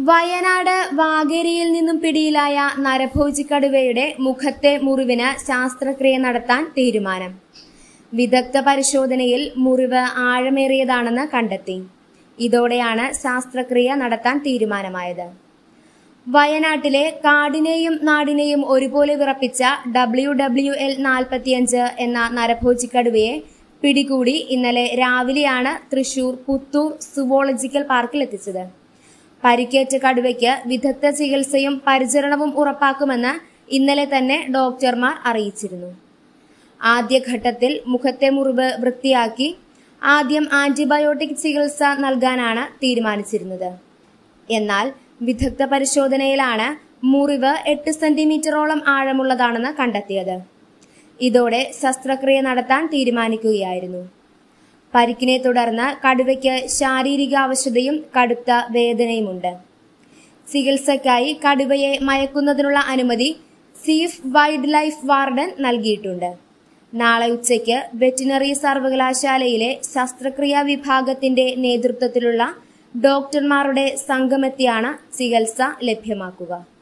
വയനാട് വാഗേരിയിൽ നിന്നും പിടിയിലായ നരഭോജിക്കടുവയുടെ മുഖത്തെ മുറിവിന് ശാസ്ത്രക്രിയ നടത്താൻ തീരുമാനം വിദഗ്ധ പരിശോധനയിൽ മുറിവ് ആഴമേറിയതാണെന്ന് കണ്ടെത്തി ഇതോടെയാണ് ശാസ്ത്രക്രിയ നടത്താൻ തീരുമാനമായത് വയനാട്ടിലെ കാടിനെയും നാടിനെയും ഒരുപോലെ വിറപ്പിച്ച ഡബ്ല്യു ഡബ്ല്യു എൽ നാൽപ്പത്തിയഞ്ച് എന്ന നരഭോജിക്കടുവയെ പിടികൂടി ഇന്നലെ രാവിലെയാണ് തൃശൂർ പുത്തൂർ സുവോളജിക്കൽ പാർക്കിൽ എത്തിച്ചത് പരിക്കേറ്റ കടുവയ്ക്ക് വിദഗ്ധ ചികിത്സയും പരിചരണവും ഉറപ്പാക്കുമെന്ന് ഇന്നലെ തന്നെ ഡോക്ടർമാർ അറിയിച്ചിരുന്നു ആദ്യഘട്ടത്തിൽ മുഖത്തെ മുറിവ് വൃത്തിയാക്കി ആദ്യം ആന്റിബയോട്ടിക് ചികിത്സ നൽകാനാണ് തീരുമാനിച്ചിരുന്നത് എന്നാൽ വിദഗ്ധ പരിശോധനയിലാണ് മുറിവ് എട്ട് സെന്റിമീറ്ററോളം ആഴമുള്ളതാണെന്ന് കണ്ടെത്തിയത് ഇതോടെ ശസ്ത്രക്രിയ നടത്താൻ തീരുമാനിക്കുകയായിരുന്നു പരിക്കിനെ തുടർന്ന് കടുവയ്ക്ക് ശാരീരിക അവശതയും കടുത്ത വേദനയുമുണ്ട് ചികിത്സയ്ക്കായി കടുവയെ മയക്കുന്നതിനുള്ള അനുമതി ചീഫ് വൈൽഡ് ലൈഫ് വാർഡൻ നൽകിയിട്ടുണ്ട് നാളെ ഉച്ചയ്ക്ക് വെറ്റിനറി സർവകലാശാലയിലെ ശസ്ത്രക്രിയാ വിഭാഗത്തിന്റെ നേതൃത്വത്തിലുള്ള ഡോക്ടർമാരുടെ സംഘമെത്തിയാണ് ചികിത്സ ലഭ്യമാക്കുക